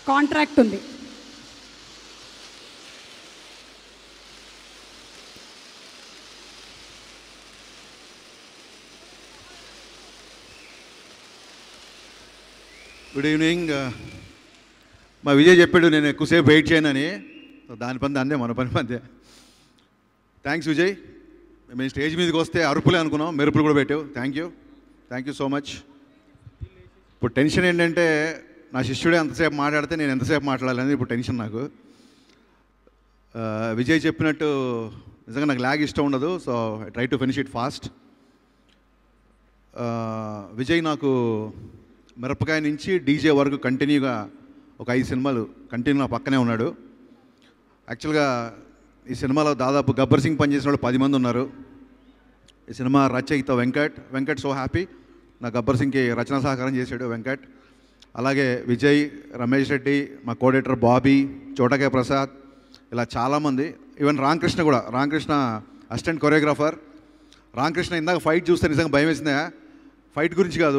contract ఉంది good evening మా విజయ్ చెప్పాడు నేను ఎక్కువసేపు వెయిట్ చేయనని సో దాని పని అందే మన పని అందే థ్యాంక్స్ విజయ్ మేము స్టేజ్ మీదకి వస్తే అరుపులే అనుకున్నాం మెరుపులు కూడా పెట్టావు thank you thank you so much ఇప్పుడు టెన్షన్ ఏంటంటే నా శిష్యుడే ఎంతసేపు మాట్లాడితే నేను ఎంతసేపు మాట్లాడాలని ఇప్పుడు టెన్షన్ నాకు ఆ, విజయ్ చెప్పినట్టు నిజంగా నాకు ల్యాగ్ ఇష్టం ఉండదు so I try to finish it fast Vijay నాకు మిరపకాయ నుంచి డీజే వరకు కంటిన్యూగా ఒక ఐదు సినిమాలు కంటిన్యూ నా పక్కనే ఉన్నాడు యాక్చువల్గా ఈ సినిమాలో దాదాపు గబ్బర్ సింగ్ పనిచేసిన వాళ్ళు పది మంది ఉన్నారు ఈ సినిమా రచయిత వెంకట్ వెంకట్ సో హ్యాపీ నా గబ్బర్ సింగ్కి రచనా సహకారం చేశాడు వెంకట్ అలాగే విజయ్ రమేష్ రెడ్డి మా కోడేటర్ బాబీ చోటకే ప్రసాద్ ఇలా చాలామంది ఈవెన్ రామకృష్ణ కూడా రామకృష్ణ అసిస్టెంట్ కొరియోగ్రాఫర్ రామకృష్ణ ఇందాక ఫైట్ చూస్తే నిజంగా భయం వేసిందా ఫైట్ గురించి కాదు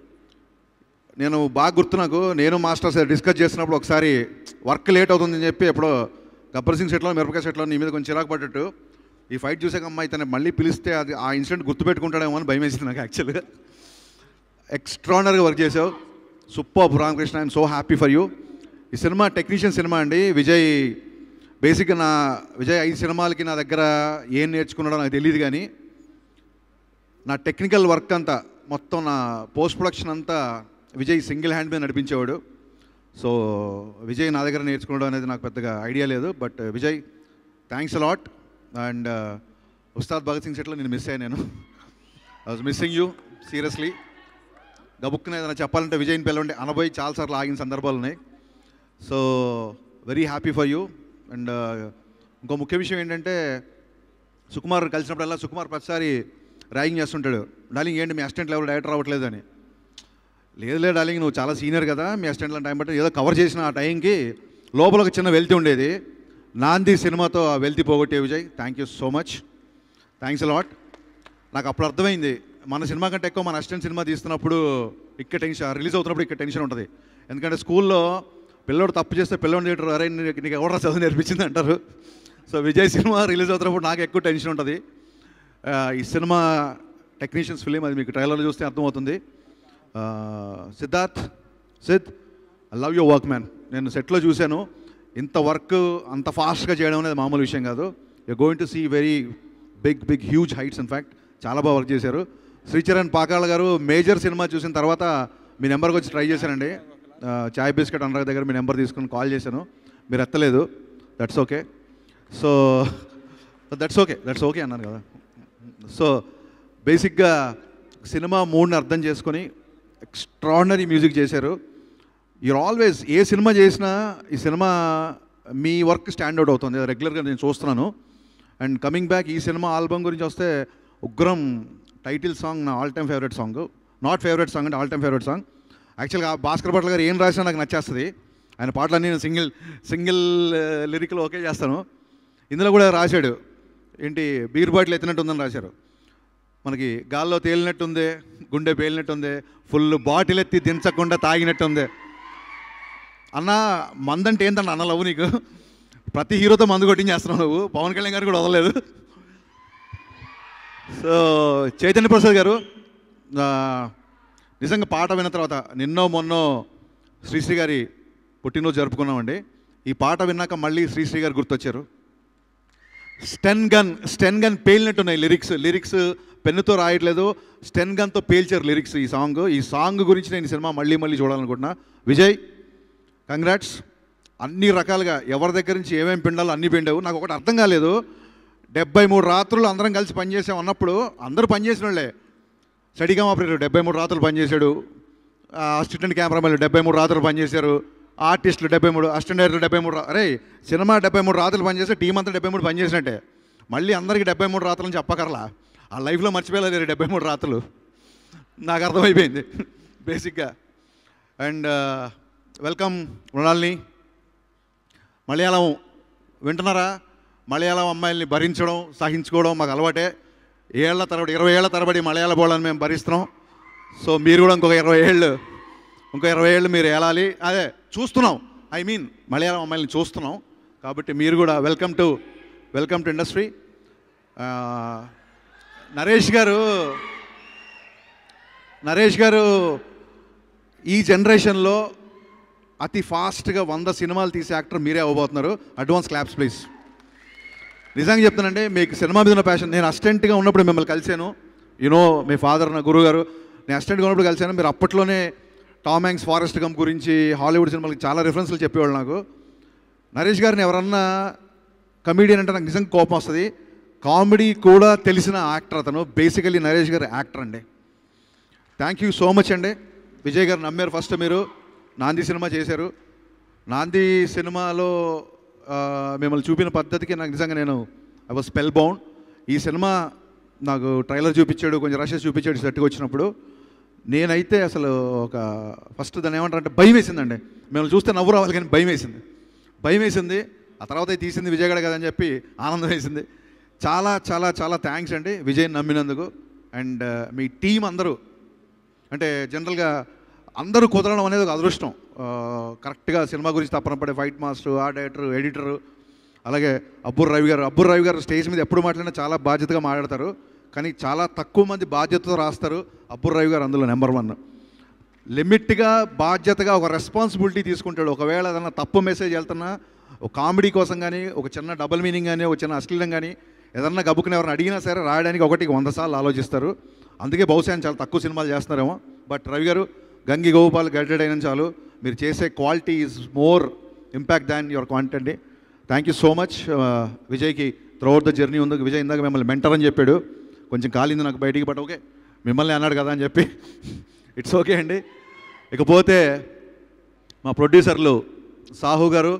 నేను బాగా గుర్తు నాకు నేను మాస్టర్స్ డిస్కస్ చేస్తున్నప్పుడు ఒకసారి వర్క్ లేట్ అవుతుందని చెప్పి ఎప్పుడో గబ్బర్ సింగ్ సెట్లో మిరపకాయ సెట్లో నీ మీద కొంచెం చిరాకు పడ్డట్టు ఈ ఫైట్ చూసాక అమ్మాయి తను మళ్ళీ పిలిస్తే అది ఆ ఇన్సిడెంట్ గుర్తుపెట్టుకుంటాడేమో అని భయం వేసింది నాకు యాక్చువల్గా ఎక్స్ట్రానరీగా వర్క్ చేసావు super Ramakrishna I'm so happy for you ఈ సినిమా టెక్నీషియన్ సినిమా అండి విజయ్ బేసిక్గా నా విజయ్ ఐదు సినిమాలకి నా దగ్గర ఏం నేర్చుకున్నాడో నాకు తెలియదు కానీ నా టెక్నికల్ వర్క్ అంతా మొత్తం నా పోస్ట్ ప్రొడక్షన్ అంతా విజయ్ సింగిల్ హ్యాండ్ మీద నడిపించేవాడు సో విజయ్ నా దగ్గర నేర్చుకోవడం అనేది నాకు పెద్దగా ఐడియా లేదు but Vijay thanks a lot and Ustad Bhagat Singh సెట్లో నేను మిస్ అయ్యాను నేను I was missing you seriously గబుక్కున ఏదైనా చెప్పాలంటే విజయ్ని పిలవండి అనబోయి చాలాసార్లు ఆగిన సందర్భాలు ఉన్నాయి so very happy for you and ఇంకో ముఖ్య విషయం ఏంటంటే సుకుమార్ కలిసినప్పుడల్లా సుకుమార్ ప్రతిసారి ర్యాగింగ్ చేస్తుంటాడు డార్లింగ్ ఏంటి మీ అసిస్టెంట్లు ఎవరు డైరెక్టర్ అవ్వట్లేదు అని లేదులే డార్లింగ్ నువ్వు చాలా సీనియర్ కదా మీ అసిస్టెంట్ల టైం బట్టి ఏదో కవర్ చేసిన ఆ టైంకి లోపల ఒక చిన్న వెల్తి ఉండేది నాంది సినిమాతో ఆ వెల్తి పోగొట్టే Vijay thank you so much thanks a lot నాకు అప్పుడు అర్థమైంది మన సినిమా కంటే ఎక్కువ మన అసిస్టెంట్ సినిమా తీస్తున్నప్పుడు ఇక్కడ టెన్షన్ రిలీజ్ అవుతున్నప్పుడు ఇక్కడ టెన్షన్ ఉంటుంది ఎందుకంటే స్కూల్లో పిల్లోడు తప్పు చేస్తే పిల్లోడు థియేటర్ అరే నీకు నీకు ఎవరు చదువు నేర్పించింది అంటారు సో విజయ్ సినిమా రిలీజ్ అవుతున్నప్పుడు నాకు ఎక్కువ టెన్షన్ ఉంటుంది ఆ, ఈ సినిమా టెక్నీషియన్స్ ఫిలిం అది మీకు ట్రైలర్లో చూస్తే అర్థమవుతుంది ఆ, Siddharth Sid I love your work man నేను సెట్లో చూశాను ఇంత వర్క్ అంత ఫాస్ట్గా చేయడం అనేది మామూలు విషయం కాదు you going to see very big big huge heights in fact చాలా బాగా వర్క్ చేశారు శ్రీచరణ్ పాకాళ్ళ గారు మేజర్ సినిమా చూసిన తర్వాత మీ నెంబర్కి వచ్చి ట్రై చేశానండి ఆ, చాయ్ బిస్కెట్ అనురాగ్ దగ్గర మీ నెంబర్ తీసుకుని కాల్ చేశాను మీరు ఎత్తలేదు that's okay so that's okay that's okay అన్నాను కదా సో బేసిక్గా సినిమా మూడ్ని అర్థం చేసుకొని ఎక్స్ట్రాడినరీ మ్యూజిక్ చేశారు యూర్ ఆల్వేస్ ఏ సినిమా చేసినా ఈ సినిమా మీ వర్క్ స్టాండర్డ్ అవుతుంది రెగ్యులర్గా నేను చూస్తున్నాను అండ్ కమింగ్ బ్యాక్ ఈ సినిమా ఆల్బమ్ గురించి వస్తే ఉగ్రం టైటిల్ సాంగ్ నా all time favourite song not favourite song అంటే ఆల్ టైమ్ ఫేవరెట్ సాంగ్ యాక్చువల్గా భాస్కర్ భట్ల గారు ఏం రాసినా నాకు నచ్చేస్తుంది ఆయన పాటలన్నీ నేను సింగిల్ సింగిల్ లిరిక్లో ఓకే చేస్తాను ఇందులో కూడా రాశాడు ఏంటి బీర్ బాటిల్ ఎత్తినట్టు ఉందని రాశారు మనకి గాల్లో తేలినట్టుంది గుండె పేలినట్టుంది ఫుల్ బాటిల్ ఎత్తి దించకుండా తాగినట్టుంది అన్న మందంటే ఏంటన్న అన్న లవ్ నీకు ప్రతి హీరోతో మందు కొట్టించేస్తున్నావు నువ్వు పవన్ కళ్యాణ్ గారు కూడా వదలలేదు సో చైతన్య ప్రసాద్ గారు ఆ, నిజంగా పాట విన్న తర్వాత నిన్నో మొన్నో శ్రీశ్రీ గారి పుట్టినరోజు జరుపుకున్నామండి ఈ పాట విన్నాక మళ్ళీ శ్రీశ్రీ గారు గుర్తొచ్చారు స్టెన్ గన్ స్టెన్ గన్ పేలినట్టున్నాయి లిరిక్స్ లిరిక్స్ పెన్నుతో రాయట్లేదు స్టెన్ గన్తో పేల్చారు లిరిక్స్ ఈ సాంగ్ ఈ సాంగ్ గురించి నేను ఈ సినిమా మళ్ళీ మళ్ళీ చూడాలనుకుంటున్నా విజయ్ కంగ్రాట్స్ అన్ని రకాలుగా ఎవరి దగ్గర నుంచి ఏమేమి పిండాలో అన్ని పిండావు నాకు ఒకటి అర్థం కాలేదు డెబ్బై మూడు రాత్రులు అందరం కలిసి పనిచేసాం అన్నప్పుడు అందరూ పనిచేసిన వాళ్ళే స్టడీగా ఆపరేటర్ డెబ్బై మూడు రాత్రులు పనిచేశాడు ఆ, అసిస్టెంట్ కెమెరామెన్లు డెబ్బై మూడు రాత్రులు పనిచేశారు ఆర్టిస్టులు డెబ్బై మూడు అసిస్టెంట్ డైరెక్టర్ డెబ్బై మూడు రా- అరే సినిమా డెబ్బై మూడు రాత్రులు పనిచేస్తే టీం అంతా డెబ్బై మూడు పనిచేసినట్టే మళ్ళీ అందరికీ డెబ్బై మూడు రాత్రులు చెప్పకర్లా ఆ లైఫ్లో మర్చిపోయలేదు డెబ్బై మూడు రాత్రులు నాకు అర్థమైపోయింది బేసిక్గా అండ్ వెల్కమ్ మృణాల్ని మలయాళం వింటున్నారా మలయాళం అమ్మాయిల్ని భరించడం సహించుకోవడం మాకు అలవాటే ఏళ్ల తరబడి ఇరవై ఏళ్ల తరబడి మలయాళ బోళ్ళని మేము భరిస్తున్నాం సో మీరు కూడా ఇంకొక ఇరవై ఏళ్ళు ఇంకో ఇరవై ఏళ్ళు మీరు ఏలాలి అదే చూస్తున్నాం ఐ మీన్ మలయాళం అమ్మాయిని చూస్తున్నాం కాబట్టి మీరు కూడా welcome to welcome to industry Naresh గారు నరేష్ గారు ఈ జనరేషన్లో అతి ఫాస్ట్గా వంద సినిమాలు తీసే యాక్టర్ మీరే అవ్వబోతున్నారు అడ్వాన్స్ క్లాప్స్ ప్లీజ్ నిజంగా చెప్తానంటే మీకు సినిమా మీద ఉన్న ప్యాషన్ నేను అసిస్టెంట్గా ఉన్నప్పుడు మిమ్మల్ని కలిశాను యూనో మీ ఫాదర్ నా గురువు గారు నేను అసిస్టెంట్గా ఉన్నప్పుడు కలిశాను మీరు అప్పట్లోనే టామ్ హ్యాంక్స్ ఫారెస్ట్ గమ్ గురించి హాలీవుడ్ సినిమాలకి చాలా రిఫరెన్స్లు చెప్పేవాళ్ళు నాకు నరేష్ గారిని ఎవరన్నా కమీడియన్ అంటే నాకు నిజంగా కోపం వస్తుంది కామెడీ కూడా తెలిసిన యాక్టర్ అతను బేసికలీ నరేష్ గారు యాక్టర్ అండి థ్యాంక్ యూ సో మచ్ అండి విజయ్ గారు నమ్మారు ఫస్ట్ మీరు నాంది సినిమా చేశారు నాంది సినిమాలో ఆ, మిమ్మల్ని చూపిన పద్ధతికి నాకు నిజంగా నేను ఐ వాజ్ స్పెల్ బౌండ్ ఈ సినిమా నాకు ట్రైలర్ చూపించాడు కొంచెం రషెస్ చూపించాడు సెట్కి వచ్చినప్పుడు నేనైతే అసలు ఒక ఫస్ట్ దాన్ని ఏమంటారంటే భయం వేసిందండి మిమ్మల్ని చూస్తే నవ్వు రావాలి కానీ భయం వేసింది భయం వేసింది ఆ తర్వాత ఇది తీసింది విజయగడ కదని చెప్పి ఆనందం వేసింది చాలా చాలా చాలా థ్యాంక్స్ అండి విజయ్ నమ్మినందుకు అండ్ మీ టీం అందరూ అంటే జనరల్గా అందరూ కుదరడం అనేది ఒక అదృష్టం ఆ, కరెక్ట్గా సినిమా గురించి తప్పన పడే ఫైట్ మాస్టర్ ఆ డైరెక్టర్ ఎడిటర్ అలాగే అబ్బుర్ రవి గారు అబ్బుర్ రవి గారు స్టేజ్ మీద ఎప్పుడు మాట్లాడినా చాలా బాధ్యతగా మాట్లాడతారు కానీ చాలా తక్కువ మంది బాధ్యతతో రాస్తారు అబ్బుర్ రవి గారు అందులో నెంబర్ వన్ లిమిట్గా బాధ్యతగా ఒక రెస్పాన్సిబిలిటీ తీసుకుంటాడు ఒకవేళ ఏదైనా తప్పు మెసేజ్ వెళ్తున్నా ఒక కామెడీ కోసం కానీ ఒక చిన్న డబుల్ మీనింగ్ కానీ ఒక చిన్న అశ్లీలం కానీ ఏదన్నా గబుకుని ఎవరిని అడిగినా సరే రాయడానికి ఒకటికి వంద సార్లు ఆలోచిస్తారు అందుకే బహుశా ఆయన చాలా తక్కువ సినిమాలు చేస్తున్నారేమో బట్ రవి గారు గంగి గోపాల్ గైడెడ్ అయిన చాలు మీరు చేసే quality is more impact than your quantity thank you so much విజయ్కి త్రూఅవుట్ ద జర్నీ ఉంది విజయ్ ఇందాక మిమ్మల్ని మెంటర్ అని చెప్పాడు కొంచెం కాలింది నాకు బయటికి బట్ ఓకే మిమ్మల్ని అన్నాడు కదా అని చెప్పి ఇట్స్ ఓకే అండి ఇకపోతే మా ప్రొడ్యూసర్లు సాహు గారు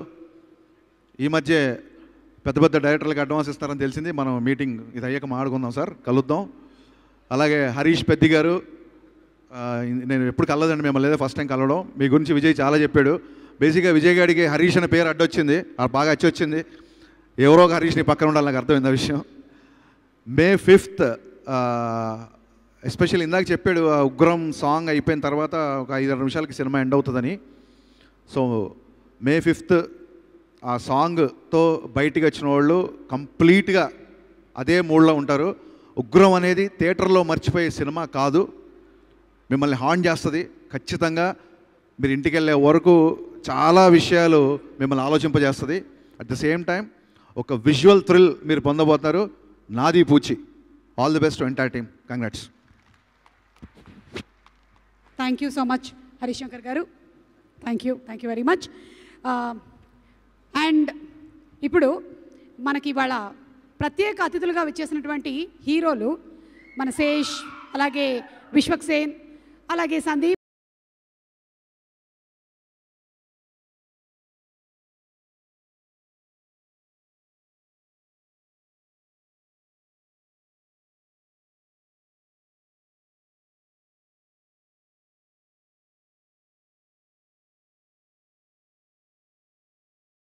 ఈ మధ్య పెద్ద పెద్ద డైరెక్టర్లకు అడ్వాన్స్ ఇస్తారని తెలిసింది మనం మీటింగ్ ఇది అయ్యాక మాట్లాడుకుందాం సార్ కలుద్దాం అలాగే హరీష్ పెద్ది గారు ఆ, నేను ఎప్పుడు కలదండి మిమ్మల్ని లేదా ఫస్ట్ టైం కలవడం మీ గురించి విజయ్ చాలా చెప్పాడు బేసిక్గా విజయ్ గారికి హరీష్ అనే పేరు అడ్డొచ్చింది ఆ బాగా అచ్చి వచ్చింది ఎవరో ఒక హరీష్ నీ పక్కన ఉండాలి నాకు అర్థమైంది ఆ విషయం మే ఫిఫ్త్ ఎస్పెషల్లీ ఇందాక చెప్పాడు ఆ ఉగ్రం సాంగ్ అయిపోయిన తర్వాత ఒక ఐదారు నిమిషాలకి సినిమా ఎండ్ అవుతుందని సో మే ఫిఫ్త్ ఆ సాంగ్తో బయటికి వచ్చిన వాళ్ళు కంప్లీట్గా అదే మూడ్లో ఉంటారు ఉగ్రం అనేది థియేటర్లో మర్చిపోయే సినిమా కాదు మిమ్మల్ని హాన్ చేస్తుంది ఖచ్చితంగా మీరు ఇంటికి వెళ్ళే వరకు చాలా విషయాలు మిమ్మల్ని ఆలోచింపజేస్తుంది అట్ ద సేమ్ టైం ఒక విజువల్ థ్రిల్ మీరు పొందబోతున్నారు నాది పూచి all the best entire team congrats thank you so much Harishankar గారు thank you thank you very much and ఇప్పుడు మనకి ఇవాళ ప్రత్యేక అతిథులుగా వచ్చేసినటువంటి హీరోలు మన శేష్ అలాగే విశ్వక్ సేన్ అలాగే సందీప్